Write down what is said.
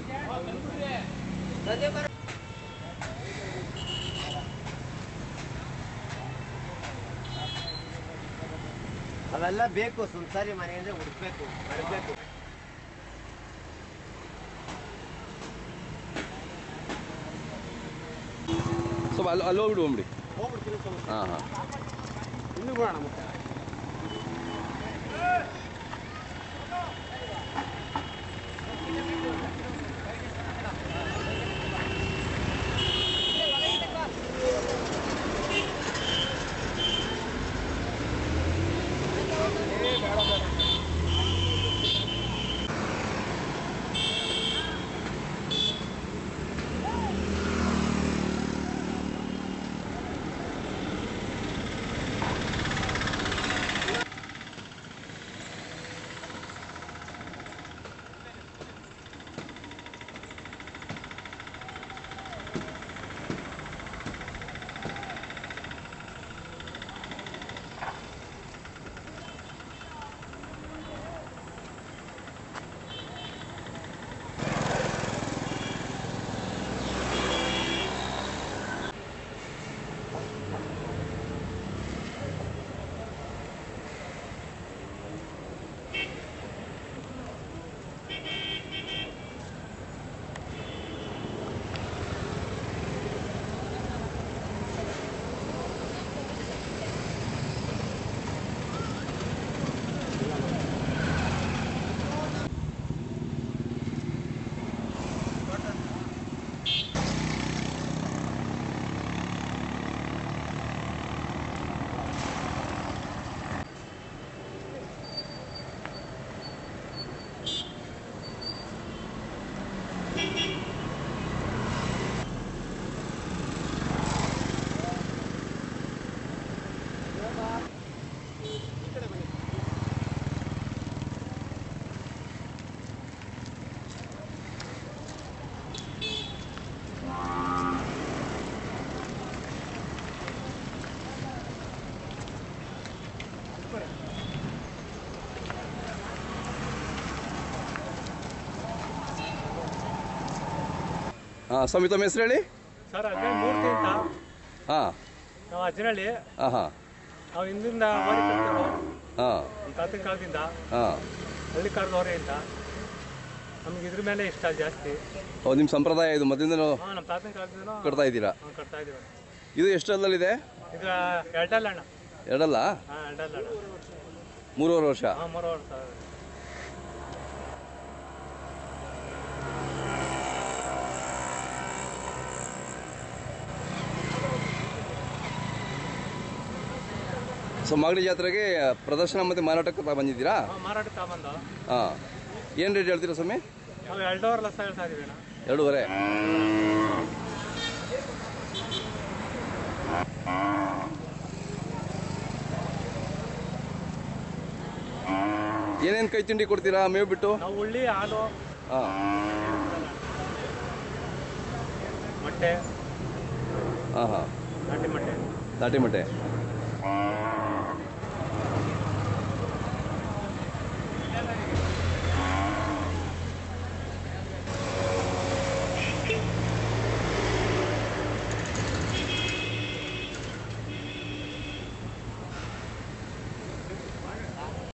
ಅವೆಲ್ಲ ಬೇಕು ಸಂಸಾರಿ ಮನೆ ಅಂದ್ರೆ ಹುಡ್ಬೇಕು ಬರಬೇಕು ಸ್ವಲ್ಪ ಅಲ್ಲಿ ಅಲ್ಲಿ ಹೋಗ್ಬಿಡು ಅಂಬಿಡಿ ಹೋಗ್ಬಿಡ್ತೀನಿ ಸ್ವಲ್ಪ. ಹಾಂ ಹಾಂ ಇನ್ನು ಬಿಡೋಣ ಮತ್ತೆ ಹಾಂ ಸ್ವಾಮಿ ತಮ್ಮ ಹೆಸರು ಹೇಳಿ ಸರ್ ಅದೇ ಮೂರ್ತಿ ಅಂತ ಹಾಂ ನಾವು ಅಜ್ಜನಹಳ್ಳಿ ಹಾಂ ಹಾಂ ನಾವು ಹಿಂದಿಂದ ಓರಿ ಕಟ್ತೇವೆ ಹಾಂ ನಮ್ಮ ತಾತನ ಕಾಲದಿಂದ ಹಾಂ ಹಳ್ಳಿ ಕಾಲದ ಓರಿ ಅಂತ ನಮ್ಗೆ ಇದ್ರ ಮೇಲೆ ಇಷ್ಟ ಜಾಸ್ತಿ ಓ ನಿಮ್ಮ ಸಂಪ್ರದಾಯ ಇದು ಮೊದಲಿಂದನೂ ಹಾಂ ನಮ್ಮ ತಾತನ ಕಾಲದಿಂದ ಕಟ್ತಾ ಇದ್ದೀರಾ ಕಟ್ತಾ ಇದೀವಿ ಇದು ಎಷ್ಟು ಅಲ್ಲಲ್ಲಿದೆ ಇದು ಎರಡಲ್ಲ ಅಣ್ಣ ಎರಡಲ್ಲ ಹಾಂ ಎರಡಲ್ಲ ಅಣ್ಣ ಮೂರುವರೆ ವರ್ಷ ಹಾಂ ಮೂರು ವರ್ಷ ಸೊ ಮಾಗಡಿ ಜಾತ್ರೆಗೆ ಪ್ರದರ್ಶನ ಮತ್ತು ಮಾರಾಟಕ್ಕೆ ತ- ಬಂದಿದ್ದೀರಾ ಹಾಂ ಮಾರಾಟ ತಗೊಂಬಂದು ಹಾಂ ಏನು ರೇಟ್ ಹೇಳ್ತೀರಾ ಸ್ವಾಮಿ ನಾವು ಎರಡೂವರೆ ಲಕ್ಷ ಹೇಳ್ತಾ ಇದೀವಿ ಅಣ್ಣ ಎರಡೂವರೆ ಏನೇನು ಕೈ ತಿಂಡಿ ಕೊಡ್ತೀರಾ ಮೇವು ಬಿಟ್ಟು ನಾವು ಉಳ್ಳಿ ಹಾಲು ಹಾಂ ಮೊಟ್ಟೆ ಹಾಂ ಹಾಂ ನಾಟಿ ಮೊಟ್ಟೆ ತಾಟಿ ಮೊಟ್ಟೆ